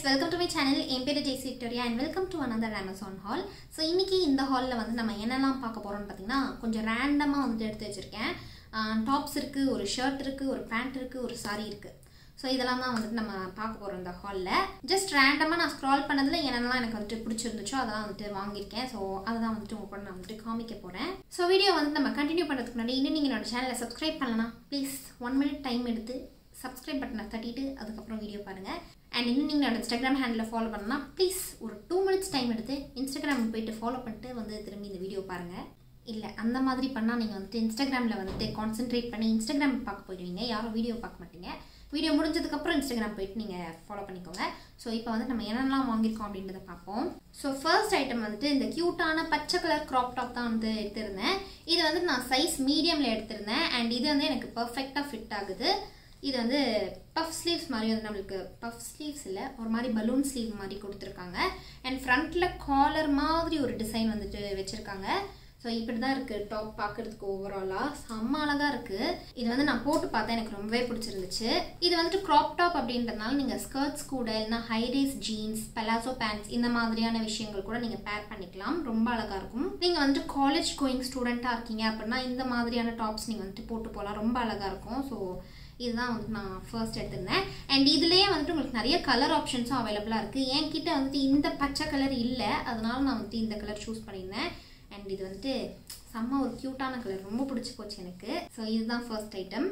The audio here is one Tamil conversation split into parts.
வெல்கம் டு மை சேனல் என் பேர் Jaisy Victoria and welcome to another Amazon haul so இன்னைக்கு இந்த ஹாலில் வந்து நம்ம என்னெல்லாம் பார்க்க போகிறோம்னு பார்த்தீங்கன்னா கொஞ்சம் ரேண்டமாக வந்து எடுத்து வச்சுருக்கேன் டாப்ஸ் இருக்குது ஒரு ஷர்ட் இருக்குது ஒரு பேண்ட் இருக்குது ஒரு சாரி இருக்குது ஸோ இதெல்லாம் தான் வந்துட்டு நம்ம பார்க்க போகிறோம் இந்த ஹாலில் ஜஸ்ட் ரேண்டமாக நான் ஸ்க்ரால் பண்ணதில் என்னென்னலாம் எனக்கு வந்துட்டு பிடிச்சிருந்துச்சோ அதெல்லாம் வந்துட்டு வாங்கியிருக்கேன் ஸோ அதை தான் வந்துட்டு உங்க கூட நான் வந்துட்டு காமிக்க போகிறேன் ஸோ வீடியோ வந்து நம்ம கண்டினியூ பண்ணுறதுக்கு முன்னாடி இன்னும் நீங்கள் என்னோட சேனலை சப்ஸ்கிரைப் பண்ணலாம் ப்ளீஸ் ஒன் மினிட் டைம் எடுத்து சப்ஸ்கிரைப் பட்டனை தட்டிட்டு அதுக்கப்புறம் வீடியோ பாருங்கள் அண்ட் இன்னும் நீங்கள் என்னோட இன்ஸ்டாகிராம் ஹேண்டில் ஃபாலோ பண்ணலாம் ப்ளீஸ் ஒரு டூ மினிட்ஸ் டைம் எடுத்து இன்ஸ்டாகிராம் போயிட்டு ஃபாலோ பண்ணிட்டு வந்து திரும்பி இந்த வீடியோ பாருங்கள் இல்லை அந்த மாதிரி பண்ணால் நீங்கள் வந்துட்டு இன்ஸ்டாகிராமில் வந்துட்டு கான்சென்ட்ரேட் பண்ணி இன்ஸ்டாகிராம் பார்க்க போயிடுவீங்க யாரும் வீடியோ பார்க்க மாட்டீங்க வீடியோ முடிஞ்சதுக்கப்புறம் இன்ஸ்டாகிராம் போயிட்டு நீங்கள் ஃபாலோ பண்ணிக்கோங்க ஸோ இப்போ வந்து நம்ம என்னென்னலாம் வாங்கியிருக்கோம் அப்படின்றத பார்ப்போம் ஸோ ஃபர்ஸ்ட் ஐட்டம் வந்துட்டு இந்த க்யூட்டான பச்சை கலர் க்ராப் டாப் தான் வந்து எடுத்திருந்தேன் இது வந்து நான் சைஸ் மீடியமில் எடுத்திருந்தேன் அண்ட் இது வந்து எனக்கு பர்ஃபெக்டாக ஃபிட் ஆகுது இது வந்து பஃப் ஸ்லீவ்ஸ் மாதிரி வந்து நம்மளுக்கு பஃப் ஸ்லீவ்ஸ் இல்லை ஒரு மாதிரி பலூன் ஸ்லீவ் மாதிரி கொடுத்துருக்காங்க அண்ட் ஃப்ரண்ட்டில் காலர் மாதிரி ஒரு டிசைன் வந்துட்டு வச்சுருக்காங்க ஸோ இப்படி தான் இருக்குது டாப் பார்க்குறதுக்கு ஓவராலாக செம்ம அழகாக இருக்குது இது வந்து நான் போட்டு பார்த்தேன் எனக்கு ரொம்பவே பிடிச்சிருந்துச்சு இது வந்துட்டு க்ராப் டாப் அப்படின்றதுனால நீங்கள் ஸ்கர்ட்ஸ் கூட இல்லைனா ஹைரேஸ் ஜீன்ஸ் பெலாசோ பேண்ட்ஸ் இந்த மாதிரியான விஷயங்கள் கூட நீங்கள் பேர் பண்ணிக்கலாம் ரொம்ப அழகாக இருக்கும் நீங்கள் வந்துட்டு காலேஜ் கோயிங் ஸ்டூடெண்ட்டாக இருக்கீங்க அப்படின்னா இந்த மாதிரியான டாப்ஸ் நீங்கள் வந்துட்டு போட்டு போகலாம் ரொம்ப அழகாக இருக்கும் ஸோ இதுதான் வந்துட்டு நான் ஃபர்ஸ்ட் எடுத்திருந்தேன் அண்ட் இதுலேயே வந்துட்டு உங்களுக்கு நிறைய கலர் ஆப்ஷன்ஸும் அவைலபிளாக இருக்குது என்கிட்ட வந்துட்டு இந்த பச்சை கலர் இல்லை அதனால நான் வந்துட்டு இந்த கலர் சூஸ் பண்ணியிருந்தேன் அண்ட் இது வந்துட்டு செம்ம ஒரு க்யூட்டான கலர் ரொம்ப பிடிச்சி போச்சு எனக்கு ஸோ இதுதான் ஃபர்ஸ்ட் ஐட்டம்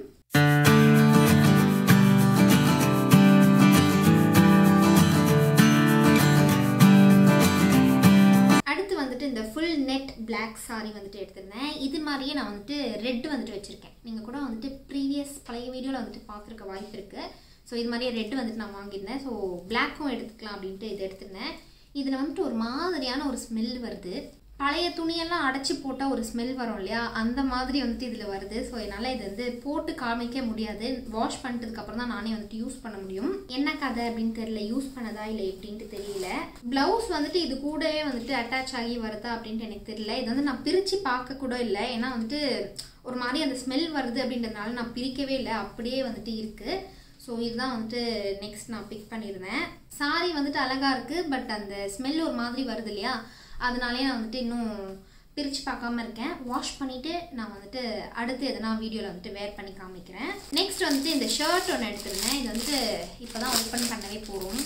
அடுத்து வந்துட்டு இந்த ஃபுல் நெட் பிளாக் சாரி வந்துட்டு எடுத்திருந்தேன் இது மாதிரியே நான் வந்துட்டு ரெட் வந்துட்டு வச்சுருக்கேன் நீங்கள் கூட வந்துட்டு ப்ரீவியஸ் பழைய வீடியோவில் வந்துட்டு பார்த்துருக்க வாய்ப்பு இருக்குது ஸோ இது மாதிரியே ரெட் வந்துட்டு நான் வாங்கியிருந்தேன் ஸோ பிளாக்கும் எடுத்துக்கலாம் அப்படின்ட்டு இது எடுத்திருந்தேன் இதில் வந்துட்டு ஒரு மாதிரியான ஒரு ஸ்மெல் வருது பழைய துணியெல்லாம் அடைச்சி போட்டால் ஒரு ஸ்மெல் வரும் இல்லையா அந்த மாதிரி வந்துட்டு இதில் வருது ஸோ என்னால் இது வந்து போட்டு காமிக்க முடியாது வாஷ் பண்ணிட்டதுக்கப்புறம் தான் நானே வந்துட்டு யூஸ் பண்ண முடியும் என்ன கதை அப்படின்னு தெரியல யூஸ் பண்ணதா இல்லை எப்படின்ட்டு தெரியல ப்ளவுஸ் வந்துட்டு இது கூடவே வந்துட்டு அட்டாச் ஆகி வருதா அப்படின்ட்டு எனக்கு தெரியல இது வந்து நான் பிரித்து பார்க்க கூட இல்லை ஏன்னா வந்துட்டு ஒரு மாதிரி அந்த ஸ்மெல் வருது அப்படின்றதுனால நான் பிரிக்கவே இல்லை அப்படியே வந்துட்டு இருக்குது ஸோ இதுதான் வந்துட்டு நெக்ஸ்ட் நான் பிக் பண்ணியிருந்தேன் சாரி வந்துட்டு அழகாக இருக்குது பட் அந்த ஸ்மெல் ஒரு மாதிரி வருது இல்லையா அதனாலே நான் வந்துட்டு இன்னும் பிரித்து பார்க்காம இருக்கேன் வாஷ் பண்ணிவிட்டு நான் வந்துட்டு அடுத்து எதனா வீடியோவில் வந்துட்டு வேர் பண்ணி காமிக்கிறேன் நெக்ஸ்ட் வந்துட்டு இந்த ஷர்ட் ஒன்று எடுத்திருந்தேன் இது வந்துட்டு இப்போ தான் ஓப்பன் பண்ணவே போகிறோம்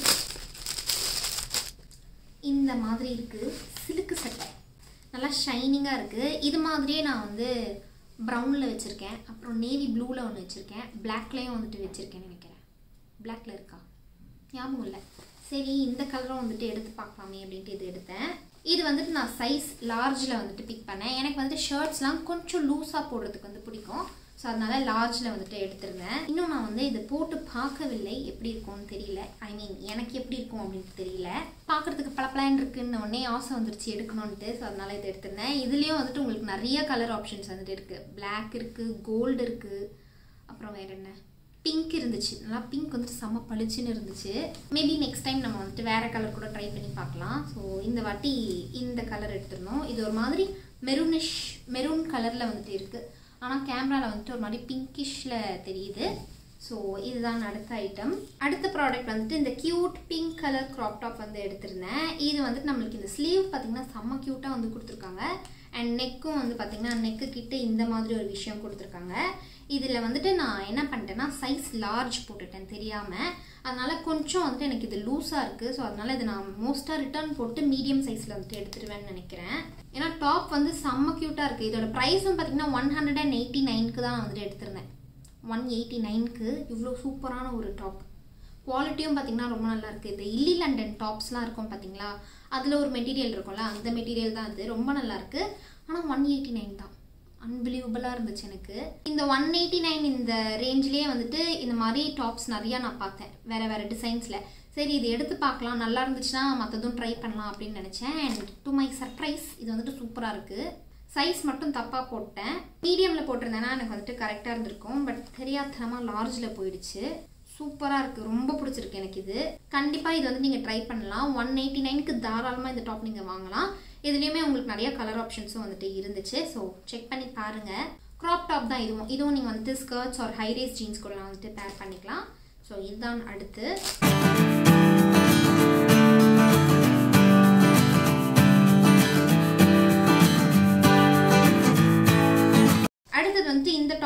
இந்த மாதிரி இருக்குது சிலுக்கு சட்டை நல்லா ஷைனிங்காக இருக்குது இது மாதிரியே நான் வந்து ப்ரௌனில் வச்சுருக்கேன் அப்புறம் நேவி ப்ளூவில் ஒன்று வச்சுருக்கேன் பிளாக்லேயும் வந்துட்டு வச்சுருக்கேன்னு நினைக்கிறேன் பிளாக்ல இருக்கா ஞாபகம் இல்லை சரி இந்த கலரும் வந்துட்டு எடுத்து பார்க்கலாமே அப்படின்ட்டு இது எடுத்தேன் இது வந்துட்டு நான் சைஸ் லார்ஜில் வந்துட்டு பிக் பண்ணேன் எனக்கு வந்துட்டு ஷர்ட்ஸ்லாம் கொஞ்சம் லூஸாக போடுறதுக்கு வந்து பிடிக்கும் ஸோ அதனால லார்ஜில் வந்துட்டு எடுத்திருந்தேன் இன்னும் நான் வந்து இதை போட்டு பார்க்கவில்லை எப்படி இருக்கும்னு தெரியல ஐ மீன் எனக்கு எப்படி இருக்கும் அப்படின்ட்டு தெரியல பார்க்குறதுக்கு பளபளன்னு இருக்குன்னு உடனே ஆசை வந்துருச்சு எடுக்கணும்ன்ட்டு ஸோ அதனால இதை எடுத்திருந்தேன் இதுலேயும் வந்துட்டு உங்களுக்கு நிறைய கலர் ஆப்ஷன்ஸ் வந்துட்டு இருக்குது பிளாக் இருக்குது கோல்டு இருக்குது அப்புறம் வேறு என்ன பிங்க் இருந்துச்சு நல்லா பிங்க் வந்துட்டு செம்ம பளிச்சுன்னு இருந்துச்சு மேபி நெக்ஸ்ட் டைம் நம்ம வந்துட்டு வேறு கலர் கூட ட்ரை பண்ணி பார்க்கலாம் ஸோ இந்த வாட்டி இந்த கலர் எடுத்துருந்தோம் இது ஒரு மாதிரி மெரூனிஷ் மெரூன் கலரில் வந்துட்டு இருக்குது ஆனால் கேமராவில் வந்துட்டு ஒரு மாதிரி பிங்கிஷில் தெரியுது ஸோ இதுதான் அடுத்த ஐட்டம் அடுத்த ப்ராடக்ட் வந்துட்டு இந்த cute pink colour crop top வந்து எடுத்திருந்தேன் இது வந்துட்டு நம்மளுக்கு இந்த ஸ்லீவ் பார்த்திங்கன்னா செம்ம க்யூட்டாக வந்து கொடுத்துருக்காங்க அண்ட் நெக்கும் வந்து பார்த்திங்கன்னா நெக்கு கிட்ட இந்த மாதிரி ஒரு விஷயம் கொடுத்துருக்காங்க இதில் வந்துட்டு நான் என்ன பண்ணிட்டேன்னா சைஸ் லார்ஜ் போட்டுட்டேன் தெரியாமல் அதனால் கொஞ்சம் வந்துட்டு எனக்கு இது லூஸாக இருக்குது ஸோ அதனால் இதை நான் மோஸ்ட்டாக ரிட்டர்ன் போட்டு மீடியம் சைஸில் வந்துட்டு எடுத்துருவேன்னு நினைக்கிறேன் ஏன்னா டாப் வந்து செம்ம க்யூட்டாக இருக்குது இதோட ப்ரைஸும் பார்த்திங்கன்னா ஒன் ஹண்ட்ரட் அண்ட் எயிட்டி நைனுக்கு தான் நான் வந்துட்டு எடுத்திருந்தேன் ஒன் எயிட்டி நைனுக்கு இவ்வளோ சூப்பரான ஒரு டாப் குவாலிட்டியும் பார்த்திங்கன்னா ரொம்ப நல்லா இருக்குது இந்த இல்லி லண்டன் டாப்ஸ்லாம் இருக்கும் பார்த்தீங்களா அதில் ஒரு மெட்டீரியல் இருக்கும்ல அந்த மெட்டீரியல் தான் அது ரொம்ப நல்லா இருக்குது ஆனால் ஒன் எயிட்டி நைன் தான் அன்பிலீவபிளாக இருந்துச்சு எனக்கு இந்த ஒன் எயிட்டி நைன் இந்த ரேஞ்ச்லேயே வந்துட்டு இந்த மாதிரி டாப்ஸ் நிறையா நான் பார்த்தேன் வேறு வேறு டிசைன்ஸில் சரி இது எடுத்து பார்க்கலாம் நல்லா இருந்துச்சுன்னா மற்றதும் ட்ரை பண்ணலாம் அப்படின்னு நினச்சேன் அண்ட் டு மை சர்ப்ரைஸ் இது வந்துட்டு சூப்பராக இருக்குது சைஸ் மட்டும் தப்பாக போட்டேன் மீடியமில் போட்டிருந்தேன்னா எனக்கு வந்துட்டு கரெக்டாக இருந்திருக்கும் பட் தெரியாதனமாக லார்ஜில் போயிடுச்சு சூப்பராக இருக்குது ரொம்ப பிடிச்சிருக்கு எனக்கு இது கண்டிப்பாக இது வந்து நீங்கள் ட்ரை பண்ணலாம் ஒன் எயிட்டி நைனுக்கு தாராளமாக இந்த டாப் நீங்கள் வாங்கலாம் இதுலேயுமே உங்களுக்கு நிறைய கலர் ஆப்ஷன்ஸும் வந்துட்டு இருந்துச்சு ஸோ செக் பண்ணி பாருங்கள் க்ராப் டாப் தான் இதுவும் இதுவும் நீங்கள் வந்துட்டு ஸ்கர்ட்ஸ் ஒரு ஹைரேஸ் ஜீன்ஸ் கூட வந்துட்டு பேர் பண்ணிக்கலாம் ஸோ இதுதான் அடுத்து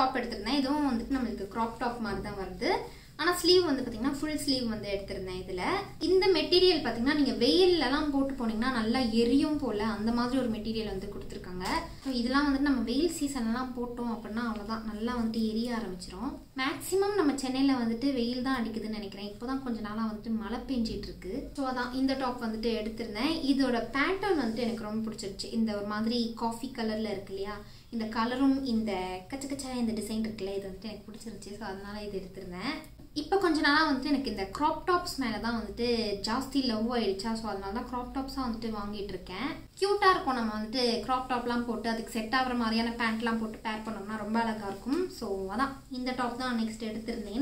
டாப் எடுத்திருந்தேன் இதுவும் வந்துட்டு நம்மளுக்கு க்ராப் டாப் மாதிரி தான் வருது ஆனால் ஸ்லீவ் வந்து பார்த்தீங்கன்னா ஃபுல் ஸ்லீவ் வந்து எடுத்திருந்தேன் இதில் இந்த மெட்டீரியல் பார்த்தீங்கன்னா நீங்கள் வெயிலெலாம் போட்டு போனீங்கன்னா நல்லா எரியும் போல் அந்த மாதிரி ஒரு மெட்டீரியல் வந்து கொடுத்துருக்காங்க ஸோ இதெல்லாம் வந்துட்டு நம்ம வெயில் சீசன்லாம் போட்டோம் அப்படின்னா அவ்வளோதான் நல்லா வந்துட்டு எரிய ஆரம்பிச்சிரும் மேக்ஸிமம் நம்ம சென்னையில் வந்துட்டு வெயில் தான் அடிக்குதுன்னு நினைக்கிறேன் இப்போ தான் கொஞ்ச நாளாக வந்துட்டு மழை பெஞ்சிட்டு இருக்கு ஸோ அதான் இந்த டாப் வந்துட்டு எடுத்திருந்தேன் இதோட பேட்டர்ன் வந்துட்டு எனக்கு ரொம்ப பிடிச்சிருச்சு இந்த ஒரு மாதிரி காஃபி கலரில் இருக்கு இல்லையா இந்த கலரும் இந்த கச்ச கச்சா இந்த டிசைன் இருக்குல்ல இது வந்துட்டு எனக்கு பிடிச்சிருந்துச்சி ஸோ அதனால இது எடுத்திருந்தேன் இப்போ கொஞ்ச நாளாக வந்துட்டு எனக்கு இந்த க்ராப் டாப்ஸ் மேலே தான் வந்துட்டு ஜாஸ்தி லவ் ஆயிடுச்சா ஸோ அதனால தான் க்ராப் டாப்ஸாக வந்துட்டு வாங்கிட்டு இருக்கேன் க்யூட்டாக இருக்கும் நம்ம வந்துட்டு க்ராப் டாப்லாம் போட்டு அதுக்கு செட் ஆகிற மாதிரியான பேண்ட்லாம் போட்டு பேர் பண்ணோம்னா ரொம்ப அழகாக இருக்கும் ஸோ அதான் இந்த டாப் தான் நெக்ஸ்ட் எடுத்திருந்தேன்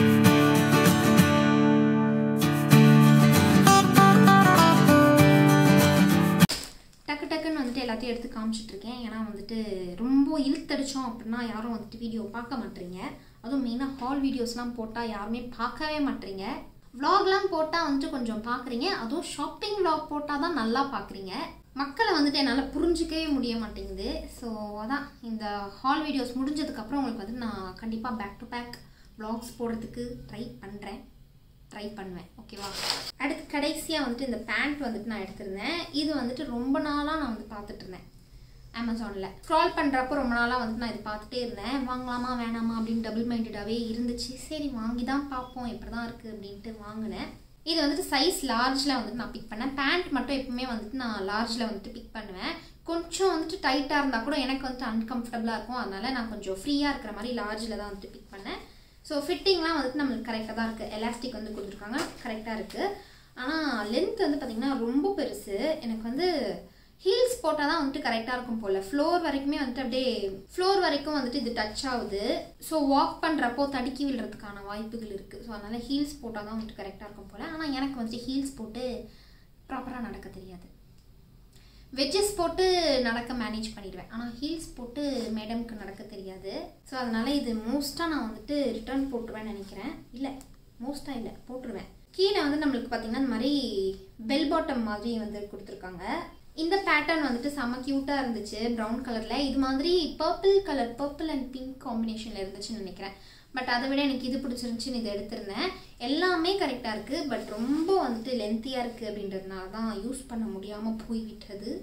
டக்கு டக்குன்னு வந்துட்டு எல்லாத்தையும் எடுத்து காமிச்சிட்டு இருக்கேன் ஏன்னா வந்துட்டு ரொம்ப இழுத்தடிச்சோம் அப்படின்னா யாரும் வந்துட்டு வீடியோ பார்க்க மாட்டீங்க அதுவும் மெயினாக ஹால் வீடியோஸ்லாம் போட்டால் யாருமே பார்க்கவே மாட்டீங்க vlogலாம் போட்டால் வந்துட்டு கொஞ்சம் பார்க்குறீங்க அதுவும் ஷாப்பிங் vlog போட்டால் தான் நல்லா பார்க்குறீங்க மக்களை வந்துட்டு என்னால் புரிஞ்சிக்கவே முடிய மாட்டேங்குது ஸோ அதான் இந்த ஹால் வீடியோஸ் முடிஞ்சதுக்கப்புறம் உங்களுக்கு வந்து நான் கண்டிப்பாக பேக் டு பேக் vlogs போடுறதுக்கு ட்ரை பண்ணுறேன் ட்ரை பண்ணுவேன் ஓகேவா அடுத்து கடைசியாக வந்துட்டு இந்த பேண்ட் வந்துட்டு நான் எடுத்திருந்தேன் இது வந்துட்டு ரொம்ப நாளாக நான் வந்து பார்த்துட்டு இருந்தேன் அமேசானில் ஸ்க்ரால் பண்ணுறப்போ ரொம்ப நாளாக வந்துட்டு நான் இது பார்த்துட்டே இருந்தேன் வாங்கலாமா வேணாமா அப்படின்னு டபுள் மைண்டடாகவே இருந்துச்சு சரி வாங்கி தான் பார்ப்போம் எப்படி தான் இருக்குது அப்படின்ட்டு வாங்கினேன் இது வந்துட்டு சைஸ் லார்ஜில் வந்துட்டு நான் பிக் பண்ணேன் பேண்ட் மட்டும் எப்பவுமே வந்துட்டு நான் லார்ஜில் வந்துட்டு பிக் பண்ணுவேன் கொஞ்சம் வந்துட்டு டைட்டாக இருந்தால் கூட எனக்கு வந்துட்டு அன்கம்ஃபர்டபுளாக இருக்கும் அதனால நான் கொஞ்சம் ஃப்ரீயாக இருக்கிற மாதிரி லார்ஜில் தான் வந்துட்டு பிக் பண்ணேன் ஸோ ஃபிட்டிங்லாம் வந்துட்டு நம்மளுக்கு கரெக்டாக தான் இருக்குது எலாஸ்டிக் வந்து கொடுத்துருக்காங்க கரெக்டாக இருக்குது ஆனால் லென்த் வந்து பார்த்திங்கன்னா ரொம்ப பெருசு எனக்கு வந்து ஹீல்ஸ் போட்டால் தான் வந்துட்டு கரெக்டாக இருக்கும் போல் ஃப்ளோர் வரைக்குமே வந்துட்டு அப்படியே ஃப்ளோர் வரைக்கும் வந்துட்டு இது டச் ஆகுது ஸோ வாக் பண்ணுறப்போ தடுக்கி விழுறதுக்கான வாய்ப்புகள் இருக்குது ஸோ அதனால் ஹீல்ஸ் போட்டால் தான் வந்துட்டு கரெக்டாக இருக்கும் போல் ஆனால் எனக்கு வந்துட்டு ஹீல்ஸ் போட்டு ப்ராப்பராக நடக்க தெரியாது வெஜ்ஜஸ் போட்டு நடக்க மேனேஜ் பண்ணிடுவேன் ஆனால் ஹீல்ஸ் போட்டு மேடம்க்கு நடக்க தெரியாது ஸோ அதனால் இது மோஸ்ட்டாக நான் வந்துட்டு ரிட்டர்ன் போட்டுருவேன்னு நினைக்கிறேன் இல்லை மோஸ்ட்டாக இல்லை போட்டுருவேன் கீழே வந்து நம்மளுக்கு பார்த்தீங்கன்னா இந்த மாதிரி பெல் பாட்டம் மாதிரி வந்து கொடுத்துருக்காங்க இந்த பேட்டர்ன் வந்துட்டு செம்ம க்யூட்டாக இருந்துச்சு ப்ரௌன் கலரில் இது மாதிரி purple colour purple and pink காம்பினேஷனில் இருந்துச்சுன்னு நினைக்கிறேன் பட் அதை விட எனக்கு இது பிடிச்சிருந்துச்சின்னு இதை எடுத்திருந்தேன் எல்லாமே கரெக்டாக இருக்குது பட் ரொம்ப வந்துட்டு லென்த்தியாக இருக்குது அப்படின்றதுனால தான் யூஸ் பண்ண முடியாமல் போய்விட்டது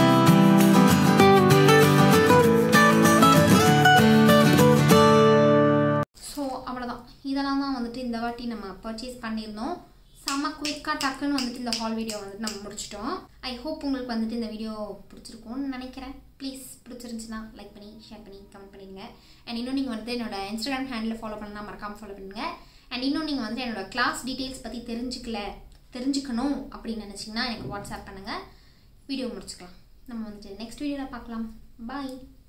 ஸோ அவ்வளோதான் இதெல்லாம் தான் வந்துட்டு இந்த வாட்டி நம்ம பர்ச்சேஸ் பண்ணியிருந்தோம் செம்ம குயிக்காக டக்குன்னு வந்துட்டு இந்த ஹால் வீடியோ வந்துட்டு நம்ம முடிச்சிட்டோம் ஐ ஹோப் உங்களுக்கு வந்துட்டு இந்த வீடியோ பிடிச்சிருக்கும்னு நினைக்கிறேன் ப்ளீஸ் பிடிச்சிருந்துச்சுன்னா லைக் பண்ணி ஷேர் பண்ணி கமெண்ட் பண்ணிடுங்க அண்ட் இன்னும் நீங்கள் வந்து என்னோட இன்ஸ்டாகிராம் ஹேண்டில் ஃபாலோ பண்ணலாம் மறக்காமல் ஃபாலோ பண்ணுங்க அண்ட் இன்னும் நீங்கள் வந்து என்னோட கிளாஸ் டீட்டெயில்ஸ் பற்றி தெரிஞ்சுக்கல தெரிஞ்சுக்கணும் அப்படின்னு நினச்சிங்கன்னா எனக்கு வாட்ஸ்அப் பண்ணுங்கள் வீடியோ முடிச்சுக்கலாம் நம்ம வந்துட்டு நெக்ஸ்ட் வீடியோவில் பார்க்கலாம் பாய்